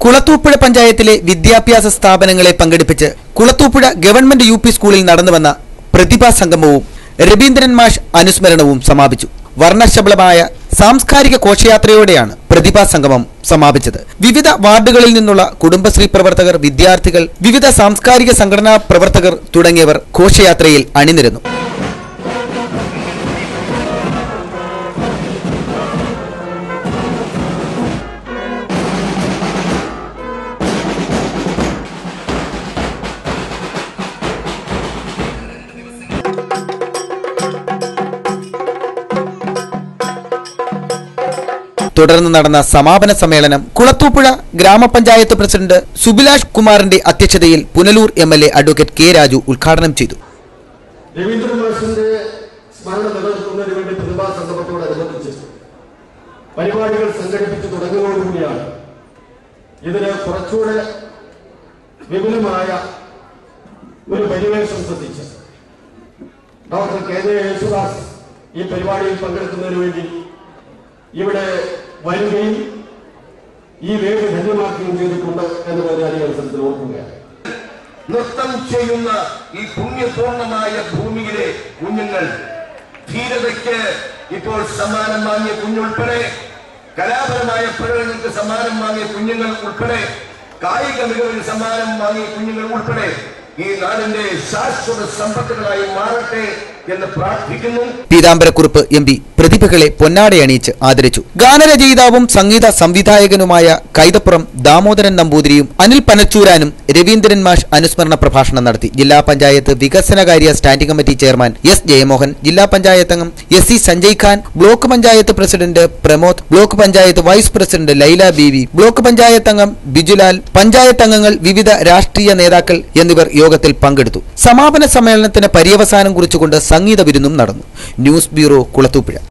കുളത്തൂപ്പുഴ പഞ്ചായത്തിലെ വിദ്യാഭ്യാസ സ്ഥാപനങ്ങളെ പങ്കെടുപ്പിച്ച് കുളത്തൂപ്പുഴ ഗവൺമെന്റ് യു പി സ്കൂളിൽ നടന്നുവന്ന പ്രതിഭാ സംഗമവും രവീന്ദ്രൻ മാഷ് അനുസ്മരണവും സമാപിച്ചു വർണ്ണശബളമായ സാംസ്കാരിക ഘോഷയാത്രയോടെയാണ് പ്രതിഭാ സംഗമം സമാപിച്ചത് വിവിധ വാർഡുകളിൽ നിന്നുള്ള കുടുംബശ്രീ പ്രവർത്തകർ വിദ്യാർത്ഥികൾ വിവിധ സാംസ്കാരിക സംഘടനാ പ്രവർത്തകർ തുടങ്ങിയവർ ഘോഷയാത്രയിൽ അണിനിരന്നു തുടർന്ന് നടന്ന സമാപന സമ്മേളനം കുളത്തൂപ്പുഴ ഗ്രാമപഞ്ചായത്ത് പ്രസിഡന്റ് സുബിലാഷ് കുമാറിന്റെ അധ്യക്ഷതയിൽ Punalur M L A advocate K Raju ഉദ്ഘാടനം ചെയ്തു രവീന്ദ്രൻ മാഷിന്റെ സ്മരണ നിലനിർത്തുന്നതിന് വേണ്ടി പ്രതിഭാ സംഗമത്തോടനുബന്ധിച്ച് പരിപാടികൾ സംഘടിപ്പിച്ചു തുടങ്ങിയതോടുകൂടിയാണ് ഇതിന് കുറച്ചുകൂടെ വിപുലമായ ഒരു പരിവേഷം ശ്രദ്ധിച്ച് ഡോക്ടർ കെ ജെ യേശുദാസ് ഈ പരിപാടിയിൽ പങ്കെടുക്കുന്നതിന് വേണ്ടി ഇവിടെ വരികയും ഈ വേദി ധന്യമാക്കുകയും ചെയ്തിട്ടുണ്ട് എന്നുള്ളത് ഞാൻ ഈ അവസരത്തിൽ ഓർക്കുകയാണ് നൃത്തം ചെയ്യുന്ന ഈ പുണ്യപൂർണമായ ഭൂമിയിലെ കുഞ്ഞുങ്ങൾ ധീരതയ്ക്ക് ഇപ്പോൾ സമ്മാനം വാങ്ങിയ കുഞ്ഞുൾപ്പെടെ കലാപരമായ പ്രകടനങ്ങൾക്ക് സമ്മാനം വാങ്ങിയ കുഞ്ഞുങ്ങൾ ഉൾപ്പെടെ കായിക മികവിന് സമ്മാനം വാങ്ങിയ കുഞ്ഞുങ്ങൾ ഉൾപ്പെടെ ഈ നാടിന്റെ ശാശ്വത സമ്പത്തുകളായി മാറട്ടെ എന്ന് പ്രാർത്ഥിക്കുന്നു പീതാംബരക്കുറുപ്പ് എം പി പ്രതിഭകളെ പൊന്നാടയണിയിച്ച് ആദരിച്ചു ഗാനരചയിതാവും സംഗീത സംവിധായകനുമായ കൈതപ്പുറം ദാമോദരൻ നമ്പൂതിരിയും അനിൽ പനച്ചൂരാനും രവീന്ദ്രൻ മാഷ് അനുസ്മരണ പ്രഭാഷണം നടത്തി ജില്ലാ പഞ്ചായത്ത് വികസനകാര്യ standing committee chairman S Jayamohan ജില്ലാ പഞ്ചായത്ത് അംഗം S C Sanjay Khan block panchayat president Pramod block panchayat vice president Laila Beevi block panchayat അംഗം ബിജുലാൽ പഞ്ചായത്ത് അംഗങ്ങൾ വിവിധ രാഷ്ട്രീയ നേതാക്കൾ എന്നിവർ യോഗത്തിൽ പങ്കെടുത്തു സമാപന സമ്മേളനത്തിന് പര്യവസാനം കുറിച്ചുകൊണ്ട് സംഗീത വിരുന്നും നടന്നു ന്യൂസ് ബ്യൂറോ കുളത്തൂപ്പുഴ